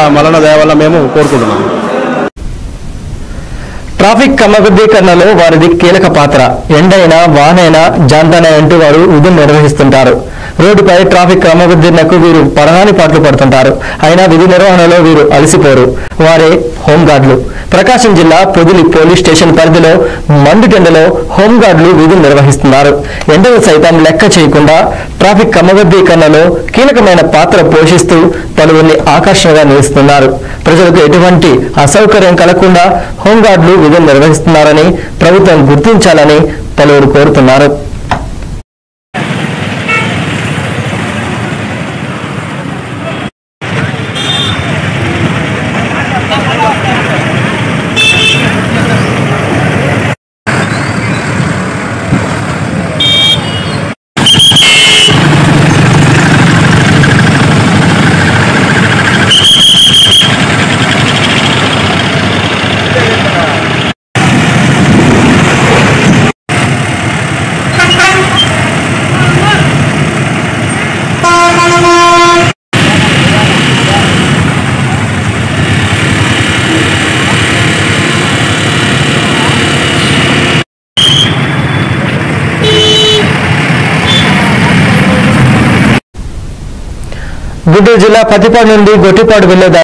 మల్లన్న దయ వల్ల మేము కోరుకుంటున్నాము ట్రాఫిక్ క్రమబద్ధీకరణలో వారిది కీలక పాత్ర ఎండైనా వానైనా జాంతన అంటూ వారు విధులు నిర్వహిస్తుంటారు రోడ్డుపై ట్రాఫిక్ క్రమబద్ధీకరణకు వీరు పడనాని పాటలు పడుతుంటారు అయినా విధి నిర్వహణలో వీరు అలసిపోరు వారే హోంగార్డులు ప్రకాశం జిల్లా పొదిలి పోలీస్ స్టేషన్ పరిధిలో మండుటెండలో హోంగార్డులు విధులు నిర్వహిస్తున్నారు ఎండలు సైతం లెక్క చేయకుండా ట్రాఫిక్ క్రమబద్ధీకరణలో కీలకమైన పాత్ర పోషిస్తూ పలువురిని ఆకర్షణగా నిలుస్తున్నారు ప్రజలకు ఎటువంటి అసౌకర్యం కలగకుండా హోంగార్డులు విధులు నిర్వహిస్తున్నారని ప్రభుత్వం గుర్తించాలని పలువురు కోరుతున్నారు గుంటూరు జిల్లా పత్తిపాడు నుండి గొట్టిపాడు వెళ్లే